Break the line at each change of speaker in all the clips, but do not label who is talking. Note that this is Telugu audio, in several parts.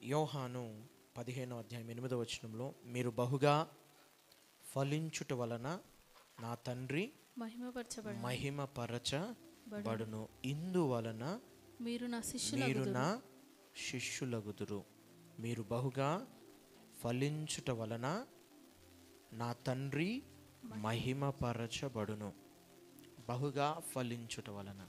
యోహాను పదిహేనో అధ్యాయం ఎనిమిదో వచనంలో మీరు బహుగా ఫలించుట వలన నా తండ్రి
మహిమపరచబడి
మహిమపరచబడును ఇందువలన
మీరు నా శిష్యులు
మీరు నా శిష్యులగుదురు మీరు బహుగా ఫలించుట వలన నా తండ్రి మహిమపరచబడును బహుగా ఫలించుట వలన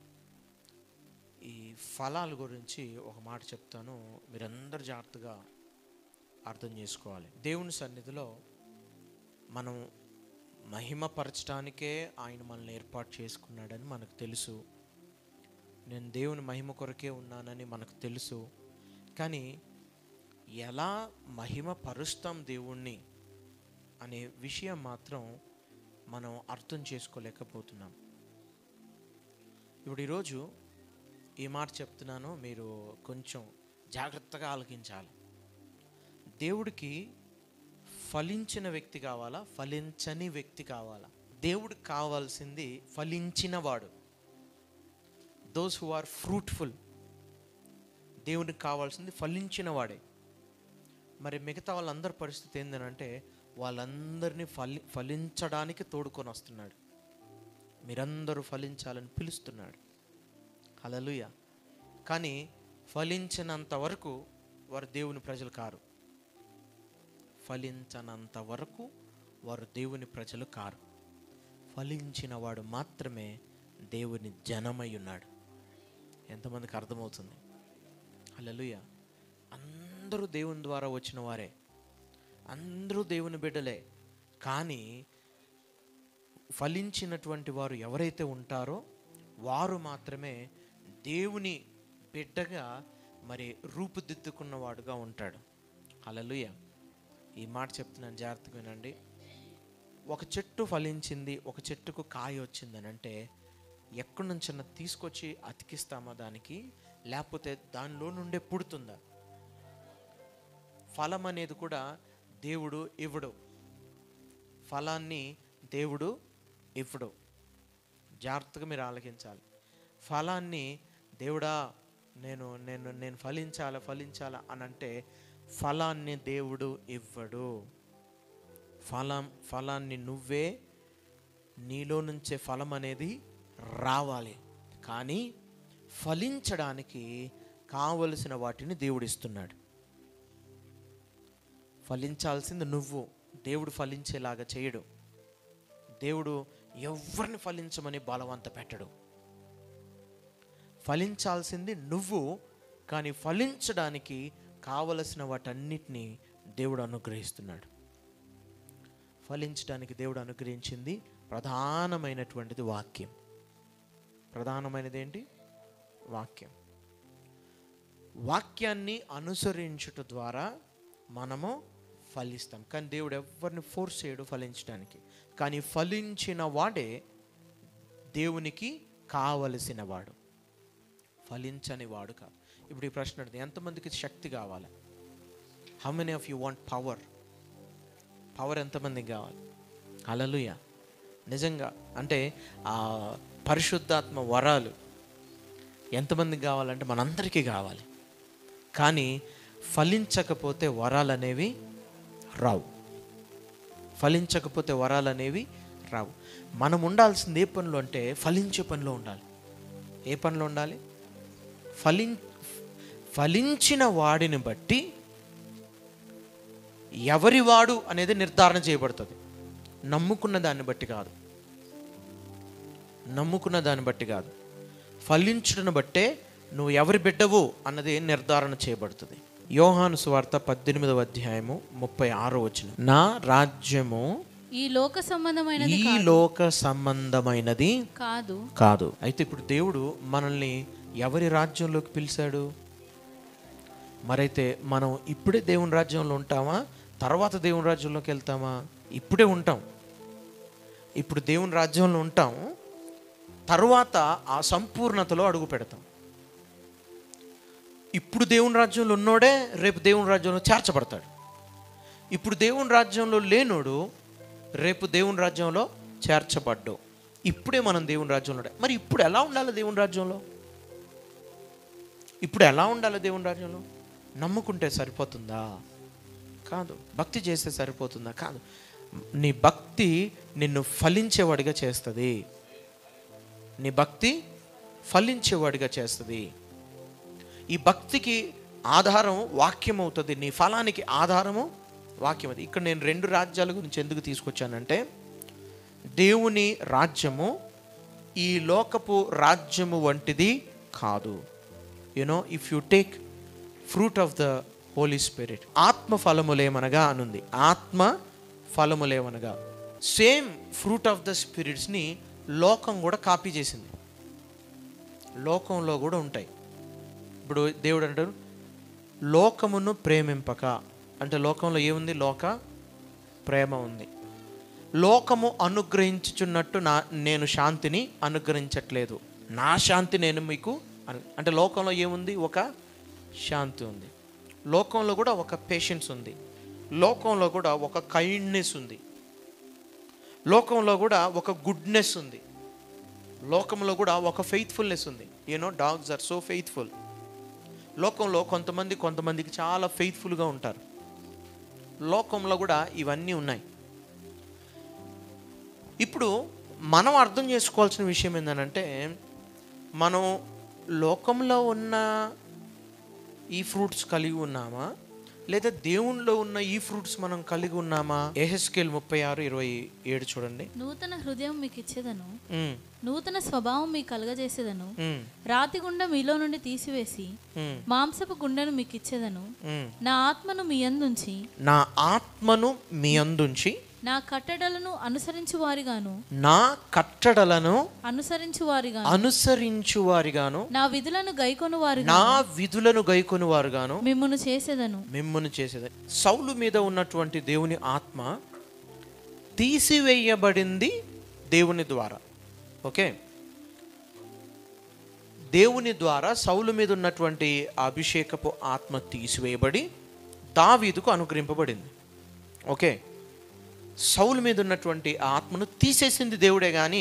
ఈ ఫలాల గురించి ఒక మాట చెప్తాను మీరందరూ జాగ్రత్తగా అర్థం చేసుకోవాలి దేవుని సన్నిధిలో మనం మహిమపరచడానికే ఆయన మనల్ని ఏర్పాటు చేసుకున్నాడని మనకు తెలుసు నేను దేవుని మహిమ కొరకే ఉన్నానని మనకు తెలుసు కానీ ఎలా మహిమ పరుస్తాం దేవుణ్ణి అనే విషయం మాత్రం మనం అర్థం చేసుకోలేకపోతున్నాం ఇప్పుడు ఈరోజు ఈ మాట చెప్తున్నాను మీరు కొంచెం జాగ్రత్తగా ఆలకించాలి దేవుడికి ఫలించిన వ్యక్తి కావాలా ఫలించని వ్యక్తి కావాలా దేవుడికి కావాల్సింది ఫలించినవాడు దోస్ హు ఆర్ ఫ్రూట్ఫుల్ దేవునికి కావాల్సింది ఫలించిన వాడే మరి మిగతా వాళ్ళందరి పరిస్థితి ఏంటంటే వాళ్ళందరినీ ఫలి ఫలించడానికి తోడుకొని వస్తున్నాడు మీరందరూ ఫలించాలని పిలుస్తున్నాడు హలలుయ కానీ ఫలించినంత వరకు వారు దేవుని ప్రజలు కారు ఫలించనంత వరకు వారు దేవుని ప్రజలు కారు ఫలించిన వాడు మాత్రమే దేవుని జనమై ఉన్నాడు ఎంతమందికి అర్థమవుతుంది హల్లెలూయ అందరూ దేవుని ద్వారా వచ్చిన వారే అందరూ దేవుని బిడ్డలే కానీ ఫలించినటువంటి వారు ఎవరైతే ఉంటారో వారు మాత్రమే దేవుని బిడ్డగా మరి రూపుదిద్దుకున్నవాడుగా ఉంటాడు హల్లెలూయ ఈ మాట చెప్తున్నాను జాగ్రత్తగా వినండి ఒక చెట్టు ఫలించింది ఒక చెట్టుకు కాయ వచ్చిందని అంటే ఎక్కడి నుంచన్నా తీసుకొచ్చి అతికిస్తామా దానికి లేకపోతే దానిలో నుండే పుడుతుందా ఫలం అనేది కూడా దేవుడు ఇవ్వడు ఫలాన్ని దేవుడు ఇవ్వడు జాగ్రత్తగా మీరు ఆలకించాలి ఫలాన్ని దేవుడా నేను నేను నేను ఫలించాలా ఫలించాలా అని అంటే ఫలాన్ని దేవుడు ఇవ్వడు ఫలం ఫలాన్ని నువ్వే నీలో నుంచే ఫలం అనేది రావాలి కానీ ఫలించడానికి కావలసిన వాటిని దేవుడు ఇస్తున్నాడు ఫలించాల్సింది నువ్వు దేవుడు ఫలించేలాగా చేయడు దేవుడు ఎవరిని ఫలించమని బలవంత పెట్టడు ఫలించాల్సింది నువ్వు కానీ ఫలించడానికి కావలసిన వాటన్నిటినీ దేవుడు అనుగ్రహిస్తున్నాడు ఫలించడానికి దేవుడు అనుగ్రహించింది ప్రధానమైనటువంటిది వాక్యం ప్రధానమైనది ఏంటి వాక్యం వాక్యాన్ని అనుసరించుట ద్వారా మనము ఫలిస్తాం కానీ దేవుడు ఎవరిని ఫోర్స్ చేయడు ఫలించడానికి కానీ ఫలించిన వాడే దేవునికి కావలసిన వాడు ఫలించని వాడు కాదు ఇప్పుడు ఈ ప్రశ్న అడిగితే ఎంతమందికి శక్తి కావాలి how many of you want power power ఎంతమందికి కావాలి అలలుయ నిజంగా అంటే ఆ పరిశుద్ధాత్మ వరాలు ఎంతమందికి కావాలంటే మనందరికీ కావాలి కానీ ఫలించకపోతే వరాలు అనేవి రావు ఫలించకపోతే వరాలు అనేవి రావు మనం ఉండాల్సింది ఏ పనిలో అంటే ఫలించే పనిలో ఉండాలి ఏ పనిలో ఉండాలి ఫలిం ఫలించిన వాడిని బట్టి ఎవరి వాడు అనేది నిర్ధారణ చేయబడుతుంది నమ్ముకున్న దాన్ని బట్టి కాదు నమ్ముకున్న దాన్ని బట్టి కాదు ఫలించుటను బట్టే నువ్వు ఎవరి బిడ్డవు అన్నది నిర్ధారణ చేయబడుతుంది యోహాను సువార్త పద్దెనిమిదవ అధ్యాయము ముప్పై ఆరో వచ్చిన నా రాజ్యము
ఈ లోక సంబంధమైనది
ఈ లోక సంబంధమైనది
కాదు
కాదు అయితే ఇప్పుడు దేవుడు మనల్ని ఎవరి రాజ్యంలోకి పిలిచాడు మరైతే మనం ఇప్పుడే దేవుని రాజ్యంలో ఉంటామా తర్వాత దేవుని రాజ్యంలోకి వెళ్తామా ఇప్పుడే ఉంటాం ఇప్పుడు దేవుని రాజ్యంలో ఉంటాం తర్వాత ఆ సంపూర్ణతలో అడుగు పెడతాం ఇప్పుడు దేవుని రాజ్యంలో ఉన్నోడే రేపు దేవుని రాజ్యంలో చేర్చబడతాడు ఇప్పుడు దేవుని రాజ్యంలో లేనోడు రేపు దేవుని రాజ్యంలో చేర్చబడ్డు ఇప్పుడే మనం దేవుని రాజ్యంలో ఉండాలి. మరి ఇప్పుడు ఎలా ఉండాలి దేవుని రాజ్యంలో ఇప్పుడు ఎలా ఉండాలి దేవుని రాజ్యంలో నమ్ముకుంటే సరిపోతుందా కాదు భక్తి చేస్తే సరిపోతుందా కాదు నీ భక్తి నిన్ను ఫలించేవాడిగా చేస్తుంది నీ భక్తి ఫలించేవాడిగా చేస్తుంది ఈ భక్తికి ఆధారం వాక్యం అవుతుంది నీ ఫలానికి ఆధారము వాక్యం అది ఇక్కడ నేను రెండు రాజ్యాల గురించి ఎందుకు తీసుకొచ్చానంటే దేవుని రాజ్యము ఈ లోకపు రాజ్యము వంటిది కాదు you know if you take fruit of the holy spirit ఆత్మ ఫలములేమనగా అనుంది ఆత్మ ఫలములేమనగా సేమ్ ఫ్రూట్ ఆఫ్ ద స్పిరిట్స్ని లోకం కూడా కాపీ చేసింది లోకంలో కూడా ఉంటాయి ఇప్పుడు దేవుడు అంటారు లోకమును ప్రేమింపక అంటే లోకంలో ఏముంది లోక ప్రేమ ఉంది లోకము అనుగ్రహించుచున్నట్టు నా నేను శాంతిని అనుగ్రహించట్లేదు నా శాంతి నేను మీకు అను- అంటే లోకంలో ఏముంది ఒక శాంతి ఉంది లోకంలో కూడా ఒక పేషెన్స్ ఉంది లోకంలో కూడా ఒక కైండ్నెస్ ఉంది లోకంలో కూడా ఒక గుడ్నెస్ ఉంది లోకంలో కూడా ఒక ఫెయిత్ఫుల్నెస్ ఉంది you know dogs are so faithful లోకంలో కొంతమంది కొంతమందికి చాలా ఫెయిత్ఫుల్గా ఉంటారు లోకంలో కూడా ఇవన్నీ ఉన్నాయి ఇప్పుడు మనం అర్థం చేసుకోవాల్సిన విషయం ఏంటంటే మనం లోకంలో ఉన్న ఈ ఫ్రూట్స్ కలిగి ఉన్నామా లేదా దేవునిలో ఉన్న ఈ ఫ్రూట్స్ మనం కలిగి ఉన్నామా ఏహెస్కేల్ ముప్పై ఆరు ఇరవై ఏడు చూడండి
నూతన హృదయం మీకు ఇచ్చేదను
ఉమ్,
నూతన స్వభావం మీకు కలగజేసేదను
ఉమ్,
రాతి గుండె మీలో నుండి తీసివేసి
ఉమ్,
మాంసపు గుండెను మీకు ఇచ్చేదను
ఉమ్.
నా ఆత్మను మీ అందుంచి
నా ఆత్మను మీ అందుంచి
నా కట్టడలను అనుసరించు వారిగాను
నా కట్టడలను
అనుసరించు వారిగాను
అనుసరించు వారిగాను
నా విధులను గైకొను వారిగా
నా విధులను గైకొని వారుగాను
మిమ్మును చేసేదను
మిమ్మును చేసేది సౌలు మీద ఉన్నటువంటి దేవుని ఆత్మ తీసివేయబడింది దేవుని ద్వారా ఓకే దేవుని ద్వారా సౌలు మీద ఉన్నటువంటి ఆ అభిషేకపు ఆత్మ తీసివేయబడి దావీదుకు అనుగ్రహింపబడింది ఓకే సౌలు మీద ఉన్నటువంటి ఆ ఆత్మను తీసేసింది దేవుడే కానీ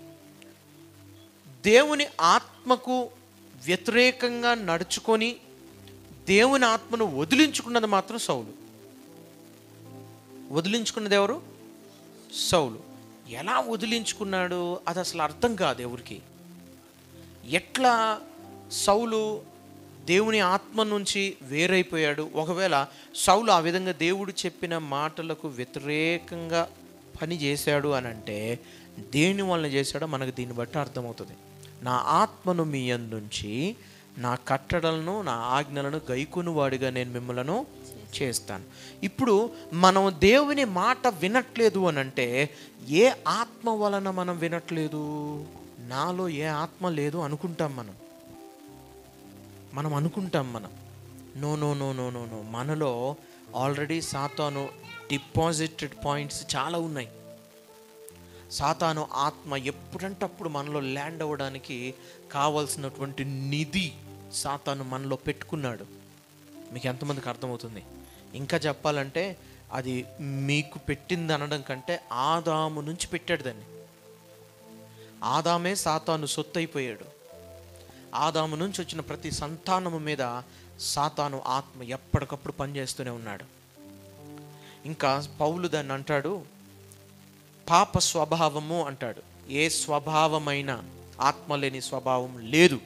దేవుని ఆత్మకు వ్యతిరేకంగా నడుచుకొని దేవుని ఆత్మను వదిలించుకున్నది మాత్రం సౌలు వదిలించుకున్నది ఎవరు సౌలు ఎలా వదిలించుకున్నాడు అది అసలు అర్థం కాదు ఎవరికి ఎట్లా సౌలు దేవుని ఆత్మ నుంచి వేరైపోయాడు ఒకవేళ సౌలు ఆ విధంగా దేవుడు చెప్పిన మాటలకు వ్యతిరేకంగా పని చేశాడు అని అంటే దేని వలన చేశాడో మనకు దీన్ని బట్టి అర్థమవుతుంది నా ఆత్మను మీ అందుంచి నా కట్టడలను నా ఆజ్ఞలను గైకుని వాడిగా నేను మిమ్మలను చేస్తాను ఇప్పుడు మనం దేవుని మాట వినట్లేదు అని అంటే ఏ ఆత్మ వలన మనం వినట్లేదు నాలో ఏ ఆత్మ లేదు అనుకుంటాం మనం మనం అనుకుంటాం మనం no no no no no no మనలో ఆల్రెడీ సాతాను డిపాజిటెడ్ పాయింట్స్ చాలా ఉన్నాయి సాతాను ఆత్మ ఎప్పుడంటప్పుడు మనలో ల్యాండ్ అవ్వడానికి కావలసినటువంటి నిధి సాతాను మనలో పెట్టుకున్నాడు మీకు ఎంతమందికి అర్థమవుతుంది ఇంకా చెప్పాలంటే అది మీకు పెట్టింది అనడం కంటే ఆదాము నుంచి పెట్టాడు దాన్ని ఆదామే సాతాను సొత్తు అయిపోయాడు ఆదాము నుంచి వచ్చిన ప్రతి సంతానము మీద సాతాను ఆత్మ ఎప్పటికప్పుడు పనిచేస్తూనే ఉన్నాడు ఇంకా పౌలు దాన్ని అంటాడు పాప స్వభావము అంటాడు ఏ స్వభావమైన ఆత్మ లేని స్వభావం లేదు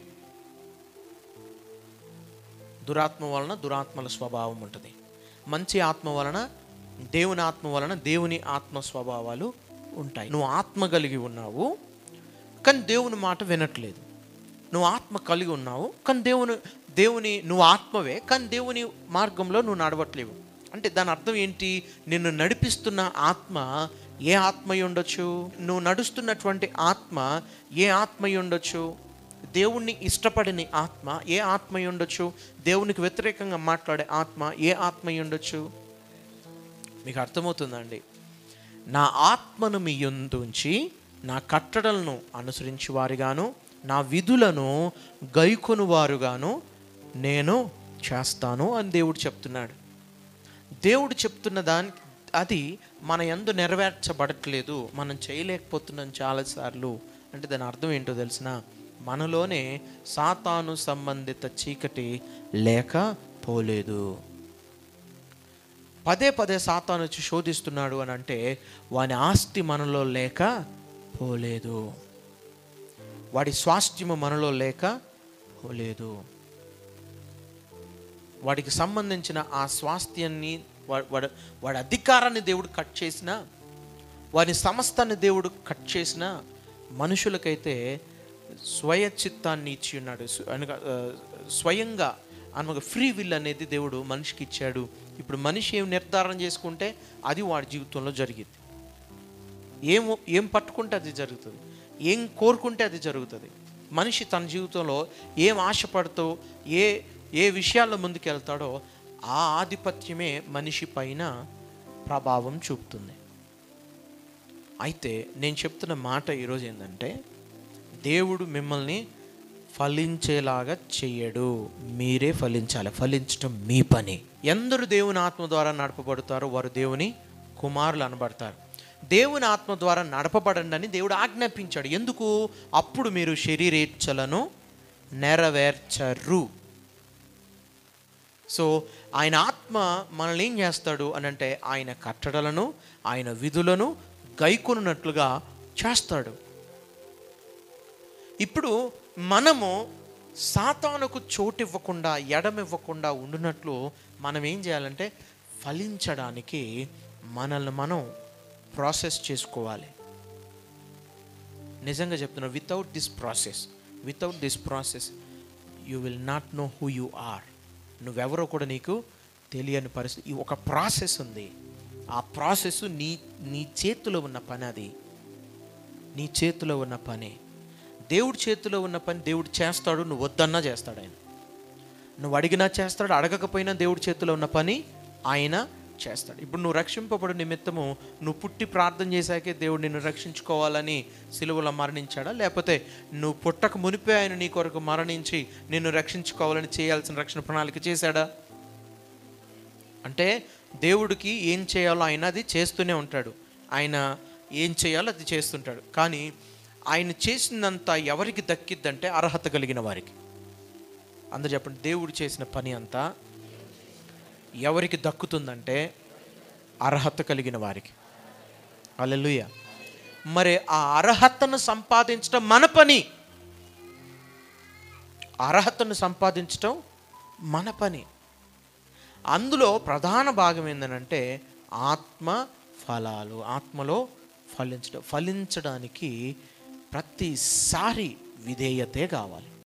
దురాత్మ వలన దురాత్మల స్వభావం ఉంటుంది మంచి ఆత్మ వలన దేవుని ఆత్మ వలన దేవుని ఆత్మ స్వభావాలు ఉంటాయి నువ్వు ఆత్మ కలిగి ఉన్నావు కానీ దేవుని మాట వినట్లేదు నువ్వు ఆత్మ కలిగి ఉన్నావు కానీ దేవుని దేవుని నువ్వు ఆత్మవే కానీ దేవుని మార్గంలో నువ్వు నడవట్లేవు అంటే దాని అర్థం ఏంటి నిన్ను నడిపిస్తున్న ఆత్మ ఏ ఆత్మ అయి ఉండొచ్చు నువ్వు నడుస్తున్నటువంటి ఆత్మ ఏ ఆత్మ అయి ఉండొచ్చు దేవుణ్ణి ఇష్టపడని ఆత్మ ఏ ఆత్మ అయి ఉండొచ్చు దేవునికి వ్యతిరేకంగా మాట్లాడే ఆత్మ ఏ ఆత్మ అయి ఉండొచ్చు మీకు అర్థమవుతుందండి నా ఆత్మను మీ ఉంచి నా కట్టడలను అనుసరించి వారిగాను నా విధులను గైకొను వారుగాను నేను చేస్తాను అని దేవుడు చెప్తున్నాడు దేవుడు చెప్తున్న దాని అది మన ఎందు నెరవేర్చబడట్లేదు మనం చేయలేకపోతున్నాం చాలాసార్లు అంటే దాని అర్థం ఏంటో తెలిసిన మనలోనే సాతాను సంబంధిత చీకటి లేక పోలేదు పదే పదే సాతాను వచ్చి శోధిస్తున్నాడు అని అంటే వాని ఆస్తి మనలో లేక పోలేదు వాడి స్వాస్థ్యము మనలో లేక పోలేదు వాడికి సంబంధించిన ఆ స్వాస్థ్యాన్ని వా- వాడు వాడి అధికారాన్ని దేవుడు కట్ చేసిన వారి సమస్తాన్ని దేవుడు కట్ చేసిన మనుషులకైతే స్వయ చిత్తాన్ని ఇచ్చి ఉన్నాడు సు- అనగా ఆ, స్వయంగా అనగా ఫ్రీ విల్ అనేది దేవుడు మనిషికి ఇచ్చాడు ఇప్పుడు మనిషి ఏం నిర్ధారణ చేసుకుంటే అది వాడి జీవితంలో జరిగింది ఏం ఏం పట్టుకుంటే అది జరుగుతుంది ఏం కోరుకుంటే అది జరుగుతుంది మనిషి తన జీవితంలో ఏం ఆశపడుతూ ఏ ఏ విషయాల్లో ముందుకెళ్తాడో ఆ ఆధిపత్యమే మనిషి పైన ప్రభావం చూపుతుంది అయితే నేను చెప్తున్న మాట ఈరోజు ఏంటంటే దేవుడు మిమ్మల్ని ఫలించేలాగా చెయ్యడు మీరే ఫలించాలి ఫలించడం మీ పని ఎందరు దేవుని ఆత్మ ద్వారా నడపబడతారో వారు దేవుని కుమారులు అనబడతారు దేవుని ఆత్మ ద్వారా నడపబడండి అని దేవుడు ఆజ్ఞాపించాడు ఎందుకు అప్పుడు మీరు శరీరేచ్ఛలను నెరవేర్చరు సో ఆయన ఆత్మ మనల్ని ఏం చేస్తాడు అని అంటే ఆయన కట్టడలను ఆయన విధులను గైకొనున్నట్లుగా చేస్తాడు ఇప్పుడు మనము సాతానుకు చోటివ్వకుండా ఎడమివ్వకుండా ఉండునట్లు మనం ఏం చేయాలంటే ఫలించడానికి మనల్ని మనం ప్రాసెస్ చేసుకోవాలి నిజంగా చెప్తున్నా without this process without this process you will not know who you are నువ్వెవరో కూడా నీకు తెలియని పరిస్థితి ఈ ఒక ప్రాసెస్ ఉంది ఆ ప్రాసెస్ నీ నీ చేతిలో ఉన్న పని అది నీ చేతిలో ఉన్న పని దేవుడి చేతిలో ఉన్న పని దేవుడు చేస్తాడు నువ్వు వద్దన్నా చేస్తాడు ఆయన నువ్వు అడిగినా చేస్తాడు అడగకపోయినా దేవుడి చేతిలో ఉన్న పని ఆయన చేస్తాడు ఇప్పుడు నువ్వు రక్షింపబడు నిమిత్తము నువ్వు పుట్టి ప్రార్థన చేశాకే దేవుడు నిన్ను రక్షించుకోవాలని సిలువలో మరణించాడా లేకపోతే నువ్వు పుట్టక మునిపే ఆయన నీ కొరకు మరణించి నిన్ను రక్షించుకోవాలని చేయాల్సిన రక్షణ ప్రణాళిక చేశాడా అంటే దేవుడికి ఏం చేయాలో ఆయన అది చేస్తూనే ఉంటాడు ఆయన ఏం చేయాలో అది చేస్తుంటాడు కానీ ఆయన చేసిందంతా ఎవరికి దక్కిద్దంటే అర్హత కలిగిన వారికి అందరు చెప్పండి దేవుడు చేసిన పని అంతా ఎవరికి దక్కుతుందంటే అర్హత కలిగిన వారికి అల్లెలుయ మరి ఆ అర్హతను సంపాదించడం మన పని అర్హతను సంపాదించడం మన పని అందులో ప్రధాన భాగం ఏంటంటే ఆత్మ ఫలాలు ఆత్మలో ఫలించడం ఫలించడానికి ప్రతిసారి విధేయతే కావాలి